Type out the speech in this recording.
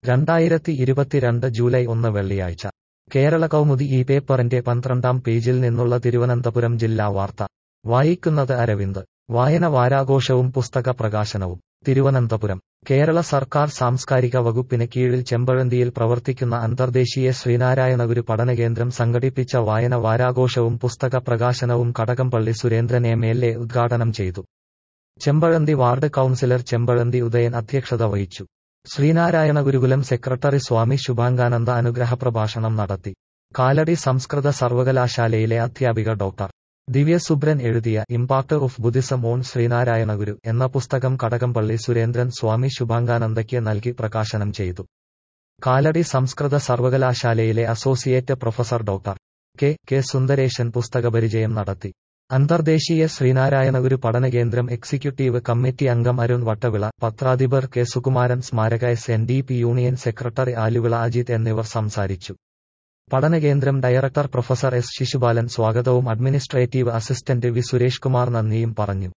രണ്ടായിരത്തി ഇരുപത്തിരണ്ട് ജൂലൈ ഒന്ന് വെള്ളിയാഴ്ച കേരള കൗമുദി ഈ പേപ്പറിന്റെ പന്ത്രണ്ടാം പേജിൽ നിന്നുള്ള തിരുവനന്തപുരം ജില്ലാ വാർത്ത വായിക്കുന്നത് അരവിന്ദ് വായന വാരാഘോഷവും പുസ്തക പ്രകാശനവും തിരുവനന്തപുരം കേരള സർക്കാർ സാംസ്കാരിക വകുപ്പിന് കീഴിൽ ചെമ്പഴന്തിയിൽ പ്രവർത്തിക്കുന്ന അന്തർദേശീയ ശ്രീനാരായണഗുരു പഠനകേന്ദ്രം സംഘടിപ്പിച്ച വായന വാരാഘോഷവും പുസ്തക പ്രകാശനവും Kadakampally Surendran M L A ഉദ്ഘാടനം ചെയ്തു ചെമ്പഴന്തി വാർഡ് കൌൺസിലർ ചെമ്പഴന്തി ഉദയൻ അധ്യക്ഷത വഹിച്ചു ശ്രീനാരായണ ഗുരുകുലം സെക്രട്ടറി സ്വാമി ശുഭാംഗാനന്ദ അനുഗ്രഹ പ്രഭാഷണം നടത്തി കാലടി സംസ്കൃത സർവകലാശാലയിലെ അധ്യാപിക ഡോക്ടർ ദിവ്യസുബ്രൻ എഴുതിയ impact of Buddhism on Sree Narayana Guru എന്ന പുസ്തകം കടകംപള്ളി സുരേന്ദ്രൻ സ്വാമി ശുഭാംഗാനന്ദയ്ക്ക് നൽകി പ്രകാശനം ചെയ്തു കാലടി സംസ്കൃത സർവകലാശാലയിലെ associate professor doctor K K Sundareshan പുസ്തകപരിചയം നടത്തി അന്തർദേശീയ ശ്രീനാരായണഗുരു പഠനകേന്ദ്രം എക്സിക്യൂട്ടീവ് കമ്മിറ്റി അംഗം അരുൺ വട്ടവിള പത്രാധിപർ കെ സുകുമാരൻ സ്മാരക S N D P union secretary Aluvila Ajith എന്നിവർ സംസാരിച്ചു പഠനകേന്ദ്രം ഡയറക്ടർ പ്രൊഫസർ എസ് ശിശുപാലൻ സ്വാഗതവും administrative assistant V Suresh Kumar നന്ദിയും പറഞ്ഞു